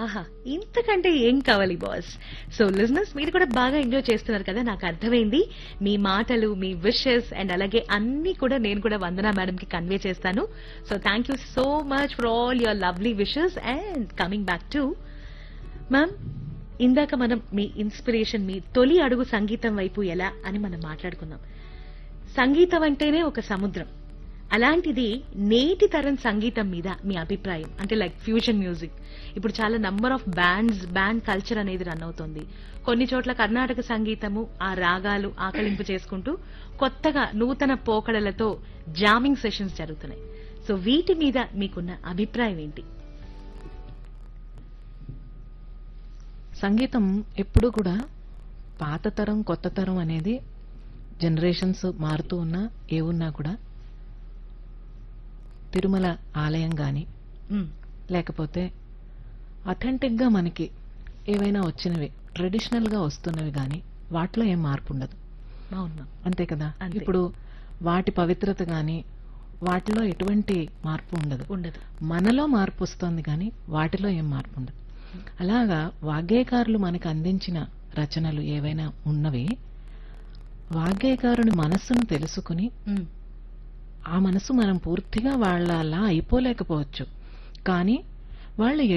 ఆహా ఇంతకంటే ఏం కావాలి బాస్ సో లిజినెస్ మీరు కూడా బాగా ఎంజాయ్ చేస్తున్నారు కదా నాకు అర్థమైంది మీ మాటలు మీ విషెస్ అండ్ అలాగే అన్ని కూడా నేను కూడా వందనా మేడం కి కన్వే చేస్తాను so thank you so much for all your lovely wishes and coming back to ma'am ఇందాక మనం మీ ఇన్స్పిరేషన్ మీ తొలి అడుగు సంగీతం వైపు ఎలా అని మనం మాట్లాడుకుందాం సంగీతం అంటేనే ఒక సముద్రం అలాంటిది నేటి తరం సంగీతం మీద మీ అభిప్రాయం అంటే లైక్ ఫ్యూజన్ మ్యూజిక్ ఇప్పుడు చాలా number of bands band culture అనేది రన్ అవుతుంది కొన్ని చోట్ల కర్ణాటక సంగీతము ఆ రాగాలు ఆకలింపు చేసుకుంటూ కొత్తగా నూతన పోకడలతో జామింగ్ సెషన్స్ జరుగుతున్నాయి సో వీటి మీద మీకున్న అభిప్రాయం ఏంటి సంగీతం ఎప్పుడూ కూడా పాత తరం కొత్త తరం అనేది జనరేషన్స్ మారుతూ ఉన్నా ఏ ఉన్నా కూడా తిరుమల ఆలయం గాని మ్మ్. లేకపోతే అథెంటిక్ గా మనకి ఏవైనా వచ్చినవి ట్రెడిషనల్ గా వస్తున్నవి గాని వాటిలో ఏం మార్పు ఉండదు అవును మ్యామ్. అంతే కదా అంతే. ఇప్పుడు వాటి పవిత్రత గాని వాటిలో ఎటువంటి మార్పు ఉండదు ఉండదు మనలో మార్పు వస్తుంది కానీ వాటిలో ఏం మార్పు ఉండదు అలాగా వాగ్గేయకారులు మనకు అందించిన రచనలు ఏవైనా ఉన్నవి వాగ్గేయకారుని మనస్సును తెలుసుకుని మ్మ్. ఆ మనసు మనం పూర్తిగా వాళ్ళ అలా అయిపోలేకపోవచ్చు కానీ వాళ్ళు